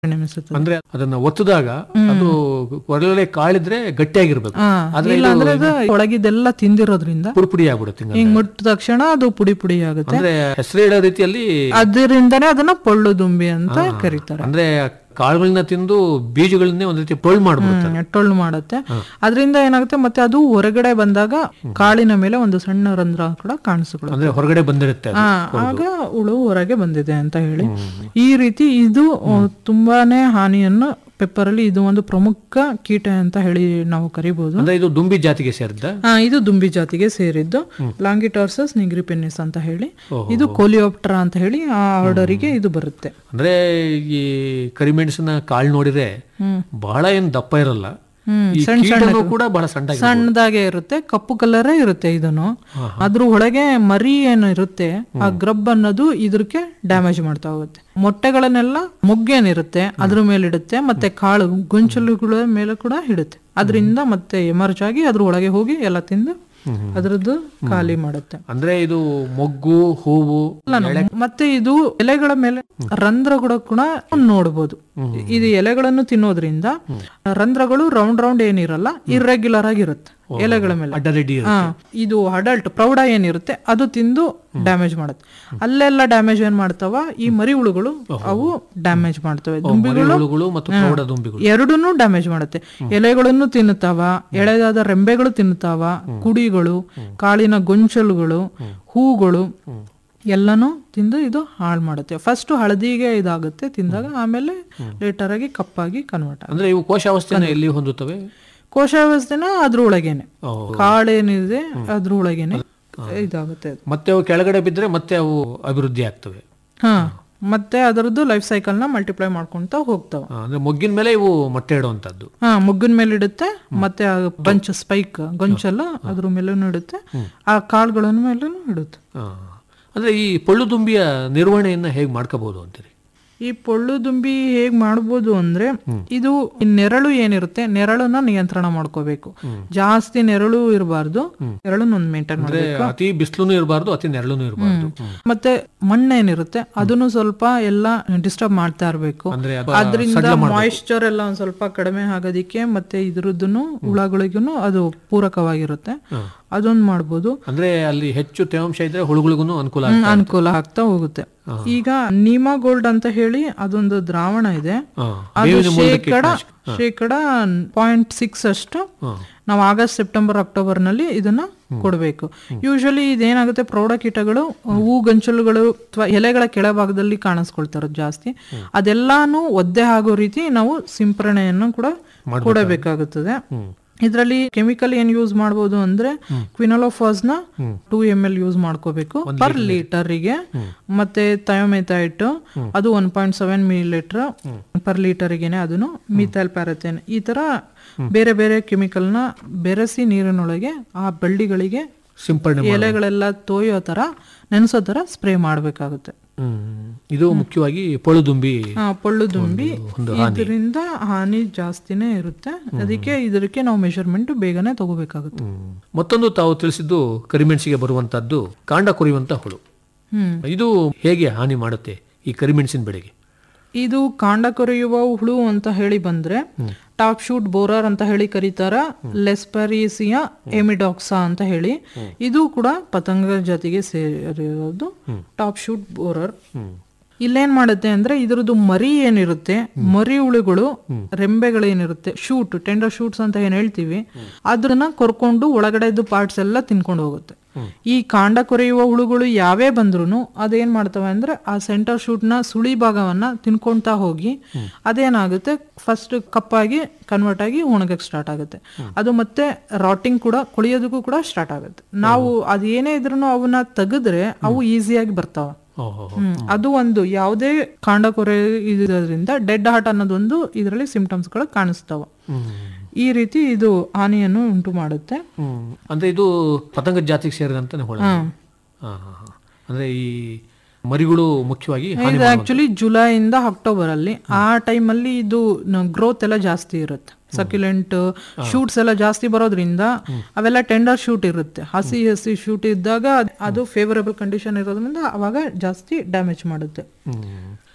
ಪರಿಣಮಿಸುತ್ತದೆ ಅಂದ್ರೆ ಅದನ್ನ ಒತ್ತದಾಗ ಅದು ಒಳ್ಳೆ ಕಾಳಿದ್ರೆ ಗಟ್ಟಿಯಾಗಿರ್ಬೇಕು ಹಾ, ಆದ್ರೆ ಇಲ್ಲ ಇದು ಅಂದ್ರೆ ಅದು ಒಳಗಿದೆಲ್ಲ ತಿಂದಿರೋದ್ರಿಂದ ಪುಡಿ ಪುಡಿ ಆಗ್ಬಿಡುತ್ತೆ ಹಿಂಗಂದ್ರೆ. ಹಿಂಗ್ ಮುಟ್ಟಿದ ತಕ್ಷಣ ಅದು ಪುಡಿ ಪುಡಿ ಆಗುತ್ತೆ ಅಂದ್ರೆ ಹೆಸರು ಹೇಳೋ ರೀತಿಯಲ್ಲಿ ಅದರಿಂದನೇ ಅದನ್ನ ಪೊಳ್ಳು ದುಂಬಿ ಅಂತ ಕರೀತಾರೆ ಅಂದ್ರೆ ಕಾಳುಗಳನ್ನ ತಿಂದು ಬೀಜಗಳನ್ನೇ ಒಂದ್ ರೀತಿ ಟೊಳ್ ಮಾಡ್ಬಿಡುತ್ತೆ ಹ್ಮ್, ಟೊಳ್ಳು ಮಾಡುತ್ತೆ ಅದರಿಂದ ಏನಾಗುತ್ತೆ ಮತ್ತೆ ಅದು ಹೊರಗಡೆ ಬಂದಾಗ ಕಾಳಿನ ಮೇಲೆ ಒಂದು ಸಣ್ಣ ರಂಧ್ರ ಕೂಡ ಕಾಣಿಸ್ಕೊಳ್ಳುತ್ತೆ ಅಂದ್ರೆ ಹೊರಗಡೆ ಬಂದಿರುತ್ತೆ ಅದು. ಆ, ಆಗ ಹುಳು ಹೊರಗೆ ಬಂದಿದೆ ಅಂತ ಹೇಳಿ ಈ ರೀತಿ ಇದು ಆ, ತುಂಬಾನೇ ಹಾನಿಯನ್ನು ಪೆಪ್ಪರ್ ಅಲ್ಲಿ ಇದು ಒಂದು ಪ್ರಮುಖ ಕೀಟ ಅಂತ ಹೇಳಿ ನಾವು ಕರಿಬಹುದು ಅಂದ್ರೆ ಇದು ದುಂಬಿ ಜಾತಿಗೆ ಸೇರಿದ್ದ ಆ, ಇದು ದುಂಬಿ ಜಾತಿಗೆ ಸೇರಿದ್ದು ಲಾಂಗಿಟಾರ್ಸಸ್ ನಿಗ್ರಿಪೆನ್ನಿಸ್ ಅಂತ ಹೇಳಿ ಇದು ಕೋಲಿಯೋಪ್ಟರಾ ಅಂತ ಹೇಳಿ ಆ ಆರ್ಡರಿಗೆ ಇದು ಬರುತ್ತೆ ಅಂದ್ರೆ ಈ ಕರಿಮೆಣಸಿನ ಕಾಳು ನೋಡಿದ್ರೆ ಬಹಳ ಏನ್ ದಪ್ಪ ಇರಲ್ಲ ಹ್ಮ್ ಈ ಸಣ್ಣ ಕೀಟನೂ ಕೂಡ ಬಹಳ ಸಣ್ಣ ಸಣ್ಣದಾಗೆ ಇರುತ್ತೆ ಕಪ್ಪು ಕಲರೇ ಇರುತ್ತೆ ಇದನ್ನು ಅದ್ರ ಒಳಗೆ ಮರಿ ಏನು ಇರುತ್ತೆ ಆ ಗ್ರಬ್ ಅನ್ನೋದು ಇದಕ್ಕೆ ಡ್ಯಾಮೇಜ್ ಮಾಡ್ತಾ ಹೋಗುತ್ತೆ ಮೊಟ್ಟೆಗಳನ್ನೆಲ್ಲ ಮೊಗ್ಗೇನಿರುತ್ತೆ ಅದ್ರ ಮೇಲೆ ಇಡುತ್ತೆ ಮತ್ತೆ ಕಾಳು ಗೊಂಚಲುಗಳ ಮೇಲೆ ಕೂಡ ಇಡುತ್ತೆ ಅದರಿಂದ ಮತ್ತೆ ಎಮರ್ಜ್ ಆಗಿ ಅದ್ರ ಒಳಗೆ ಹೋಗಿ ಎಲ್ಲ ತಿಂದು ಅದ್ರದ್ದು ಖಾಲಿ ಮಾಡುತ್ತೆ ಅಂದ್ರೆ ಇದು ಮೊಗ್ಗು ಹೂವು ಅಲ್ಲ ನಾವು ಮತ್ತೆ ಇದು ಎಲೆಗಳ ಮೇಲೆ ರಂಧ್ರಗಳು ಕೂಡ ನೋಡಬಹುದು ಇದು ಎಲೆಗಳನ್ನು ತಿನ್ನೋದ್ರಿಂದ ರಂಧ್ರಗಳು ರೌಂಡ್ ರೌಂಡ್ ಏನಿರಲ್ಲ ಇರ್ರೆಗ್ಯುಲರ್ ಆಗಿರುತ್ತೆ ಎಲೆಗಳ ಮೇಲೆ ಅಡ್ಡದಿಡ್ಡಿ ಹಾ ಇದು ಅಡಲ್ಟ್ ಪ್ರೌಢ ಏನಿರುತ್ತೆ ಅದು ತಿಂದು ಡ್ಯಾಮೇಜ್ ಮಾಡುತ್ತೆ ಅಲ್ಲೆಲ್ಲ ಡ್ಯಾಮೇಜ್ ಏನ್ ಮಾಡ್ತಾವ ಈ ಮರಿ ಹುಳುಗಳು ಅವು ಡ್ಯಾಮೇಜ್ ಮಾಡ್ತವೆ ದುಂಬಿಗಳು ಹುಳುಗಳು ಮತ್ತು ಪ್ರೌಢ ದುಂಬಿಗಳು ಎರಡನ್ನೂ ಡ್ಯಾಮೇಜ್ ಮಾಡುತ್ತೆ ಎಲೆಗಳನ್ನು ತಿನ್ನುತ್ತಾವ ಎಳೆದಾದ ರೆಂಬೆಗಳು ತಿನ್ನುತ್ತಾವ ಕುಡಿಗಳು ಕಾಳಿನ ಗೊಂಚಲುಗಳು ಹೂಗಳು ಎಲ್ಲನೂ ತಿಂದು ಇದು ಹಾಳು ಮಾಡುತ್ತೆ ಫಸ್ಟ್ ಹಳದಿಗೆ ಇದಾಗುತ್ತೆ ತಿಂದಾಗ ಆಮೇಲೆ ಲೇಟರ್ ಆಗಿ ಕಪ್ಪಾಗಿ ಕನ್ವರ್ಟ್ ಆಗುತ್ತೆ ಅಂದ್ರೆ ಇವು ಕೋಶಾವಸ್ಥೆನ ಎಲ್ಲಿ ಹೊಂದುತ್ತವೆ ಕೋಶಾವಸ್ಥೆನ ಅದ್ರ ಒಳಗೇನೆ ಓ. ಕಾಳೇನಿದೆ ಅದ್ರ ಒಳಗೇನೆ ಇದಾಗುತ್ತೆ ಅದು ಮತ್ತೆ ಅವು ಕೆಳಗಡೆ ಬಿದ್ರೆ ಮತ್ತೆ ಅವು ಅಭಿವೃದ್ಧಿ ಆಗ್ತವೆ ಹಾ ಮತ್ತೆ ಅದರದ್ದು ಲೈಫ್ ಸೈಕಲ್ ನ ಮಲ್ಟಿಪ್ಲೈ ಮಾಡ್ಕೊಂತ ಹೋಗ್ತಾವ ಆ, ಅಂದ್ರೆ ಮೊಗ್ಗಿನ ಮೇಲೆ ಇವು ಮೊಟ್ಟೆ ಇಡುವಂತದ್ದು ಹಾ ಮುಗ್ಗಿನ ಮೇಲೆ ಇಡುತ್ತೆ ಮತ್ತೆ ಆ ಬಂಚ್ ಸ್ಪೈಕ್ ಗೊಂಚಲ್ಲ ಅದ್ರ ಮೇಲೂ ಇಡುತ್ತೆ ಆ ಕಾಳುಗಳ ಮೇಲೂ ಇಡುತ್ತೆ ಆ, ಅಂದ್ರೆ ಈ ಪೊಳ್ಳು ದುಂಬಿಯ ನಿರ್ವಹಣೆಯನ್ನ ಹೇಗೆ ಮಾಡ್ಕೋಬಹುದು ಅಂತೀರಿ ಈ ಪೊಳ್ಳು ದುಂಬಿ ಹೇಗ್ ಮಾಡ್ಬೋದು ಅಂದ್ರೆ ಇದು ಈ ನೆರಳು ಏನಿರುತ್ತೆ ನೆರಳನ್ನ ನಿಯಂತ್ರಣ ಮಾಡ್ಕೋಬೇಕು ಜಾಸ್ತಿ ನೆರಳು ಇರಬಾರ್ದು ನೆರಳನ್ನ ಒಂದು ಮೇಂಟೈನ್ ಅಂದ್ರೆ ಮಾಡಬೇಕು ಅತಿ ಬಿಸಿಲುನು ಇರಬಾರ್ದು ಅತಿ ನೆರಳುನು ಇರಬಾರ್ದು ಮತ್ತೆ ಮಣ್ಣೇನಿರುತ್ತೆ ಅದನ್ನು ಸ್ವಲ್ಪ ಎಲ್ಲ ಡಿಸ್ಟರ್ಬ್ ಮಾಡ್ತಾ ಇರ್ಬೇಕು ಅಂದ್ರೆ ಅದು ಅದರಿಂದ ಮಾಯಿಶ್ಚರ್ ಎಲ್ಲ ಒಂದ್ ಸ್ವಲ್ಪ ಕಡಿಮೆ ಆಗೋದಿಕ್ಕೆ ಮತ್ತೆ ಇದ್ರದ್ದು ಹುಳಗಳಿಗೂ ಅದು ಪೂರಕವಾಗಿರುತ್ತೆ ಅದೊಂದು ಮಾಡ್ಬೋದು ಅಂದ್ರೆ ಅಲ್ಲಿ ಹೆಚ್ಚು ತೇವಾಂಶ ಇದ್ರೆ ಹುಳುಗಳಿಗೂ ಅನುಕೂಲ ಹ್ಮ್, ಆಗ್ತದೆ. ಅನುಕೂಲ ಆಗ್ತಾ ಹೋಗುತ್ತೆ ಈಗ ನೀಮಾ ಗೋಲ್ಡ್ ಅಂತ ಹೇಳಿ ಅದೊಂದು ದ್ರಾವಣ ಇದೆ ಆ, ಅದು ಬೇವಿನ ಮೂಲದ ಶೇಕಡ ಶೇಕಡ ಪಾಯಿಂಟ್ ಸಿಕ್ಸ್ ಅಷ್ಟು ನಾವು ಆಗಸ್ಟ್ ಸೆಪ್ಟೆಂಬರ್ ಅಕ್ಟೋಬರ್ ನಲ್ಲಿ ಇದನ್ನ ಕೊಡಬೇಕು ಯೂಶಲಿ ಇದೇನಾಗುತ್ತೆ ಪ್ರೌಢ ಕೀಟಗಳು ಹೂ ಗಂಚಲುಗಳು ಅಥವಾ ಎಲೆಗಳ ಕೆಳಭಾಗದಲ್ಲಿ ಕಾಣಿಸ್ಕೊಳ್ತಾರೆ ಜಾಸ್ತಿ ಅದೆಲ್ಲಾನು ಒದ್ದೆ ಆಗೋ ರೀತಿ ನಾವು ಸಿಂಪರಣೆಯನ್ನು ಕೂಡ ಕೊಡಬೇಕಾಗುತ್ತದೆ ಇದರಲ್ಲಿ ಕೆಮಿಕಲ್ ಏನ್ ಯೂಸ್ ಮಾಡಬಹುದು ಅಂದ್ರೆ ಕ್ವಿನೋಲೋಫಾಸ್ ನ ಟೂ ಎಮ್ ಎಲ್ ಯೂಸ್ ಮಾಡ್ಕೋಬೇಕು ಪರ್ ಲೀಟರ್ಗೆ ಮತ್ತೆ ಥಯೋಮೆಥೈಟ್ ಅದು one point seven milli litre per ಲೀಟರ್ಗೆನೆ ಅದನ್ನು ಮಿಥೈಲ್ ಪ್ಯಾರಥೇನ್ ಈ ತರ ಬೇರೆ ಬೇರೆ ಕೆಮಿಕಲ್ ನ ಬೆರೆಸಿ ನೀರಿನೊಳಗೆ ಆ ಬಳ್ಳಿಗಳಿಗೆ ಸಿಂಪರಣೆ ಎಲೆಗಳೆಲ್ಲ ತೋಯೋ ತರ ನೆನೆಸೋ ತರ ಸ್ಪ್ರೇ ಮಾಡಬೇಕಾಗುತ್ತೆ ಹ್ಮ್ ಇದು ಮುಖ್ಯವಾಗಿ ಪೊಳ್ಳು ದುಂಬಿ ಆ, ಪೊಳ್ಳು ದುಂಬಿ ಇದರಿಂದ ಹಾನಿ ಜಾಸ್ತಿನೇ ಇರುತ್ತೆ ಅದಕ್ಕೆ ಇದಕ್ಕೆ ನಾವು ಮೆಷರ್ಮೆಂಟ್ ಬೇಗನೆ ತಗೋಬೇಕಾಗುತ್ತೆ ಹ್ಮ್. ಮತ್ತೊಂದು ತಾವು ತಿಳಿಸಿದ್ದು ಕರಿಮೆಣಸಿಗೆ ಬರುವಂತದ್ದು ಕಾಂಡ ಕೊರಿಯುವಂತ ಹುಳು ಹ್ಮ್ ಇದು ಹೇಗೆ ಹಾನಿ ಮಾಡುತ್ತೆ ಈ ಕರಿಮೆಣಸಿನ ಬೆಳೆಗೆ ಇದು ಕಾಂಡ ಕೊರೆಯುವ ಹುಳು ಅಂತ ಹೇಳಿ ಬಂದ್ರೆ ಟಾಪ್ ಶೂಟ್ ಬೋರರ್ ಅಂತ ಹೇಳಿ ಕರೀತಾರ ಲೆಸ್ಪರೀಸಿಯಾ ಎಮಿಡಾಕ್ಸಾ ಅಂತ ಹೇಳಿ ಇದು ಕೂಡ ಪತಂಗ ಜಾತಿಗೆ ಸೇರಿರೋದು ಟಾಪ್ ಶೂಟ್ ಬೋರರ್ ಇಲ್ಲೇನ್ ಮಾಡುತ್ತೆ ಅಂದ್ರೆ ಇದ್ರದ್ದು ಮರಿ ಏನಿರುತ್ತೆ ಮರಿ ಹುಳುಗಳು ರೆಂಬೆಗಳೇನಿರುತ್ತೆ ಶೂಟ್ ಟೆಂಡರ್ ಶೂಟ್ಸ್ ಅಂತ ಏನ್ ಹೇಳ್ತೀವಿ ಅದನ್ನ ಕೊರ್ಕೊಂಡು ಒಳಗಡೆದು ಪಾರ್ಟ್ಸ್ ಎಲ್ಲ ತಿನ್ಕೊಂಡು ಹೋಗುತ್ತೆ ಈ ಕಾಂಡ ಕೊರೆಯುವ ಹುಳುಗಳು ಯಾವೇ ಬಂದ್ರು ಅದೇನ್ ಮಾಡ್ತವೆ ಅಂದ್ರೆ ಆ ಸೆಂಟರ್ ಶೂಟ್ ನ ಸುಳಿ ಭಾಗವನ್ನ ತಿನ್ಕೊಂತಾ ಹೋಗಿ ಅದೇನಾಗುತ್ತೆ ಫಸ್ಟ್ ಕಪ್ಪಾಗಿ ಕನ್ವರ್ಟ್ ಆಗಿ ಒಣಗಕ್ಕೆ ಸ್ಟಾರ್ಟ್ ಆಗುತ್ತೆ ಅದು ಮತ್ತೆ ರಾಟಿಂಗ್ ಕೂಡ ಕೊಳಿಯೋದಕ್ಕೂ ಕೂಡ ಸ್ಟಾರ್ಟ್ ಆಗುತ್ತೆ ನಾವು ಅದೇನೇ ಇದ್ರೂ ಅವನ್ನ ತೆಗೆದ್ರೆ ಅವು ಈಸಿಯಾಗಿ ಬರ್ತಾವ ಓಹೋ ಹ್ಮ್. ಅದು ಒಂದು ಯಾವುದೇ ಕಾಂಡ ಕೊರೆ ಇರೋದ್ರಿಂದ ಡೆಡ್ ಹಾರ್ಟ್ ಅನ್ನೋದೊಂದು ಇದರಲ್ಲಿ ಸಿಂಪ್ಟಮ್ಸ್ ಗಳು ಕಾಣಿಸ್ತಾವ ಹ್ಮ್. ಈ ರೀತಿ ಇದು ಹಾನಿಯನ್ನು ಉಂಟು ಮಾಡುತ್ತೆ ಹ್ಮ್. ಅಂದ್ರೆ ಇದು ಪತಂಗ ಜಾತಿಗೆ ಸೇರಿದಂತ ಹುಳ ಹಾ, ಹಾ, ಹಾ. ಅಂದ್ರೆ ಈ ಮರಿಗಳು ಮುಖ್ಯವಾಗಿ ಹಾನಿ ಇದು ಆಕ್ಚುಲಿ ಜುಲೈಯಿಂದ ಅಕ್ಟೋಬರ್ ಅಲ್ಲಿ ಆ ಟೈಮ್ ಅಲ್ಲಿ ಇದು ಗ್ರೋತ್ ಎಲ್ಲ ಜಾಸ್ತಿ ಇರುತ್ತೆ ಸಕ್ಯುಲೆಂಟ್ ಶೂಟ್ಸ್ ಎಲ್ಲ ಜಾಸ್ತಿ ಬರೋದ್ರಿಂದ ಅವೆಲ್ಲ ಟೆಂಡರ್ ಶೂಟ್ ಇರುತ್ತೆ ಹಸಿ ಹಸಿ ಶೂಟ್ ಇದ್ದಾಗ ಅದ್- ಅದು ಫೇವರಬಲ್ ಕಂಡೀಷನ್ ಇರೋದ್ರಿಂದ ಅವಾಗ ಜಾಸ್ತಿ ಡ್ಯಾಮೇಜ್ ಮಾಡುತ್ತೆ ಹ್ಮ್.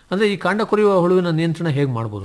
ಅಂದ್ರೆ ಈ ಕಾಂಡ ಕೊರೆಯುವ ಹುಳುವಿನ ನಿಯಂತ್ರಣ ಹೇಗೆ ಮಾಡ್ಬೋದು